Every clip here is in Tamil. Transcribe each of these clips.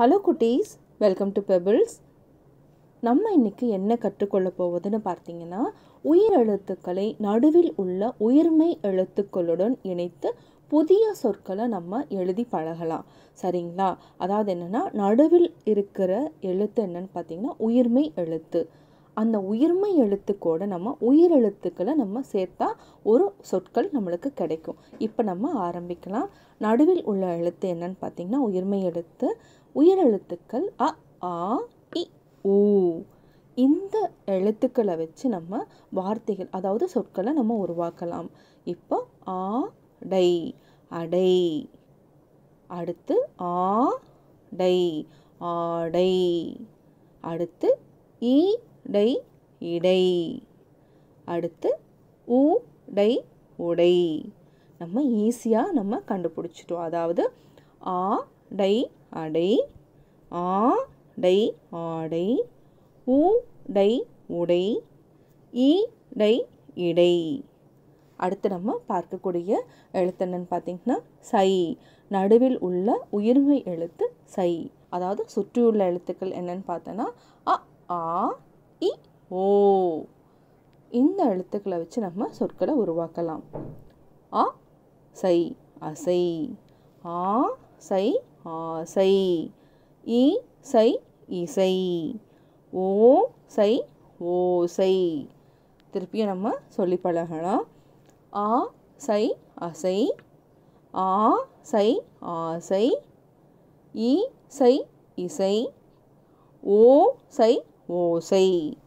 ஹலோ குட்டீஸ் வெல்கம் டு பெபிள்ஸ் நம்ம இன்னைக்கு என்ன கற்றுக்கொள்ள போவதுன்னு பார்த்தீங்கன்னா உயிர் எழுத்துக்களை நடுவில் உள்ள உயிர்மை எழுத்துக்களுடன் இணைத்து புதிய சொற்களை நம்ம எழுதி பழகலாம் சரிங்களா அதாவது என்னென்னா நடுவில் இருக்கிற எழுத்து என்னன்னு பார்த்தீங்கன்னா உயிர்மை எழுத்து அந்த உயிர்மை எழுத்துக்கோட நம்ம உயிர் எழுத்துக்களை நம்ம சேர்த்தா ஒரு சொற்கள் நம்மளுக்கு கிடைக்கும் இப்போ நம்ம ஆரம்பிக்கலாம் நடுவில் உள்ள எழுத்து என்னன்னு பார்த்தீங்கன்னா உயிர்மை எழுத்து உயிர் எழுத்துக்கள் அ ஆ இ ஊ இந்த எழுத்துக்களை வச்சு நம்ம வார்த்தைகள் அதாவது சொற்களை நம்ம உருவாக்கலாம் இப்போ ஆ டை அடை அடுத்து ஆ டை ஆடை அடுத்து ஈ டை இடை அடுத்து ஊ டை உடை நம்ம ஈஸியாக நம்ம கண்டுபிடிச்சிட்டோம் அதாவது ஆ டை அடை ஆ டை ஆடை ஊ டை உடை ஈ டை இடை அடுத்து நம்ம பார்க்கக்கூடிய எழுத்து என்னன்னு பார்த்தீங்கன்னா சை நடுவில் உள்ள உயிர்மை எழுத்து சை அதாவது சுற்றியுள்ள எழுத்துக்கள் என்னன்னு பார்த்தோன்னா அ ஆ இ ஓ இந்த எழுத்துக்களை வச்சு நம்ம சொற்களை உருவாக்கலாம் அ சை அசை ஆ சை ஆசை இ சை இசை ஓ சை ஓசை திருப்பியும் நம்ம சொல்லி பழகலாம் ஆ சை அசை ஆ சை ஆசை இ சை இசை ஓ சை ஓசை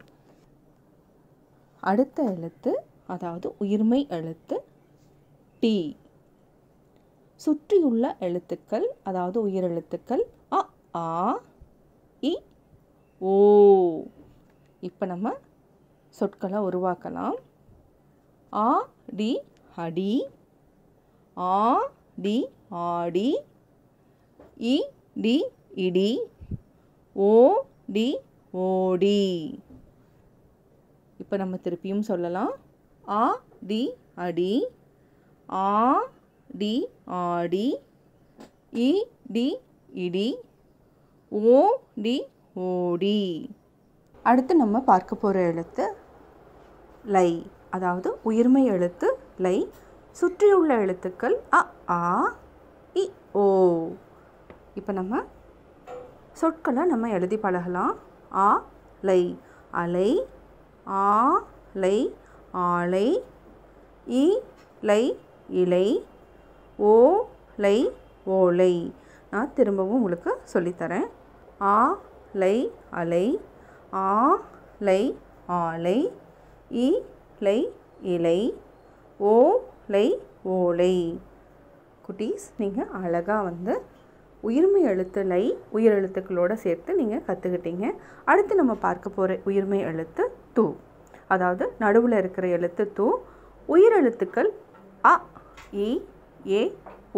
அடுத்த எழுத்து அதாவது உயிர்மை எழுத்து டி சுற்றியுள்ள எழுத்துக்கள் அதாவது உயிரெழுத்துக்கள் அ ஆ இ ஓ இப்போ நம்ம சொற்களை உருவாக்கலாம் ஆ டி அடி ஆ டி ஆடி இ டி இடி ஓ டி ஓடி இப்போ நம்ம திருப்பியும் சொல்லலாம் ஆ டி அடி ஆ டி ஆடி இ டி இடி ஓ டி ஓடி அடுத்து நம்ம பார்க்க போகிற எழுத்து லை அதாவது உயிர்மை எழுத்து லை சுற்றியுள்ள எழுத்துக்கள் அ ஆ இ ஓ இப்போ நம்ம சொற்களை நம்ம எழுதி பழகலாம் ஆ லை அலை ஆ லை ஆலை இ லை இலை ஓ லை ஓலை நான் திரும்பவும் உங்களுக்கு சொல்லித்தரேன் ஆ லை அலை ஆ லை ஆலை இ லை இலை ஓ லை ஓலை குட்டீஸ் நீங்கள் அழகாக வந்து உயிர்மை எழுத்து லை உயிர் எழுத்துக்களோடு சேர்த்து நீங்கள் கற்றுக்கிட்டீங்க அடுத்து நம்ம பார்க்க போகிற உயிர்மை எழுத்து தூ அதாவது நடுவில் இருக்கிற எழுத்து தூ உயிர் எழுத்துக்கள் அ இ ஏ ஊ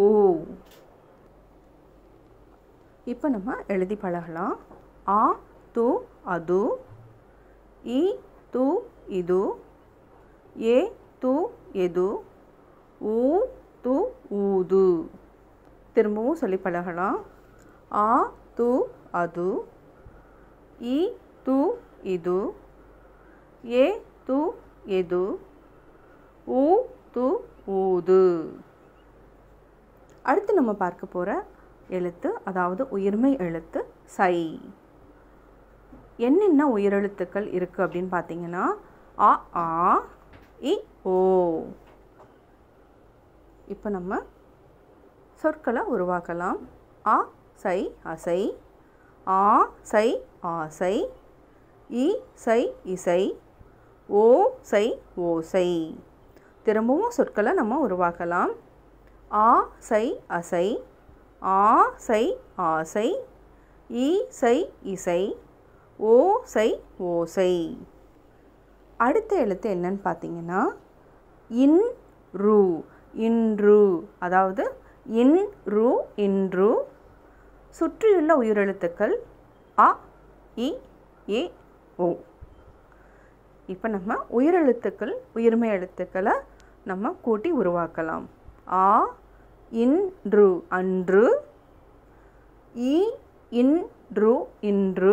இப்போ நம்ம எழுதி பழகலாம் ஆ து அது இ து இது ஏ து எது ஊ து ஊது திரும்பவும் சொல்லி பழகலாம் ஆ து அது இ து இது ஏ து எது ஊ து ஊது அடுத்து நம்ம பார்க்க போகிற எழுத்து அதாவது உயிர்மை எழுத்து சை என்னென்ன உயிரெழுத்துக்கள் இருக்குது அப்படின்னு பார்த்தீங்கன்னா ஆ ஆ இ ஓ இப்போ நம்ம சொற்களை உருவாக்கலாம் ஆ சை அசை ஆ சை ஆசை இ சை இசை ஓ சை ஓசை திரும்பவும் சொற்களை நம்ம உருவாக்கலாம் ஆ சை அசை ஆ சை ஆசை இ சை இசை ஓ சை ஓசை அடுத்த எழுத்து என்னன்னு பார்த்தீங்கன்னா இன் ரூ இன்று அதாவது இன் ரூ இன்று சுற்றியுள்ள உயிரெழுத்துக்கள் அ இ ஏ ஓ இப்போ நம்ம உயிரெழுத்துக்கள் உயிர்மை எழுத்துக்களை நம்ம கூட்டி உருவாக்கலாம் ஆ இன்று அன்று இ இன்று இன்று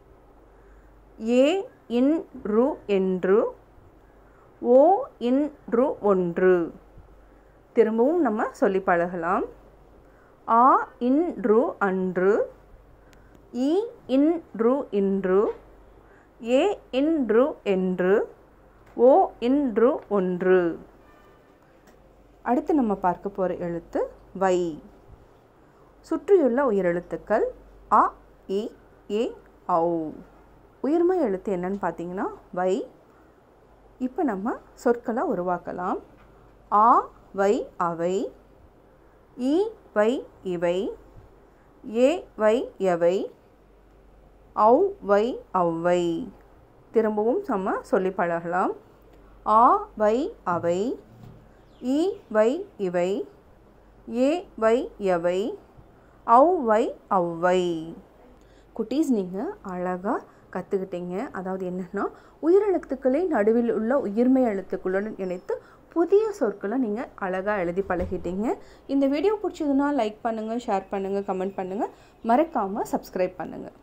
ஏ இன்று என்று ஓ இன்று ஒன்று திரும்பவும் நம்ம சொல்லி பழகலாம் ஆ இன்று அன்று இ இன்று இன்று ஏ இன்று என்று ஓ இன்று ஒன்று அடுத்து நம்ம பார்க்க போகிற எழுத்து வை சுற்றியுள்ள உயிரெழுத்துக்கள் அ இ ஏ ஔ உயிர்மை எழுத்து என்னன்னு பார்த்தீங்கன்னா வை இப்போ நம்ம சொற்களை உருவாக்கலாம் ஆ வை அவை இ வை இவை ஏ வை எவை ஔ வை ஔவை திரும்பவும் நம்ம சொல்லி பழகலாம் ஆ வை அவை இ வை இவை ஏ வை எவை ஔ வை ஔவை குட்டீஸ் நீங்கள் அழகாக கற்றுக்கிட்டீங்க அதாவது என்னென்னா உயிரெழுத்துக்களை நடுவில் உள்ள உயிர்மை எழுத்துக்களுடன் இணைத்து புதிய சொற்களை நீங்கள் அழகாக எழுதி பழகிட்டீங்க இந்த வீடியோ பிடிச்சதுன்னா லைக் பண்ணுங்கள் ஷேர் பண்ணுங்கள் கமெண்ட் பண்ணுங்கள் மறக்காமல் சப்ஸ்கிரைப் பண்ணுங்கள்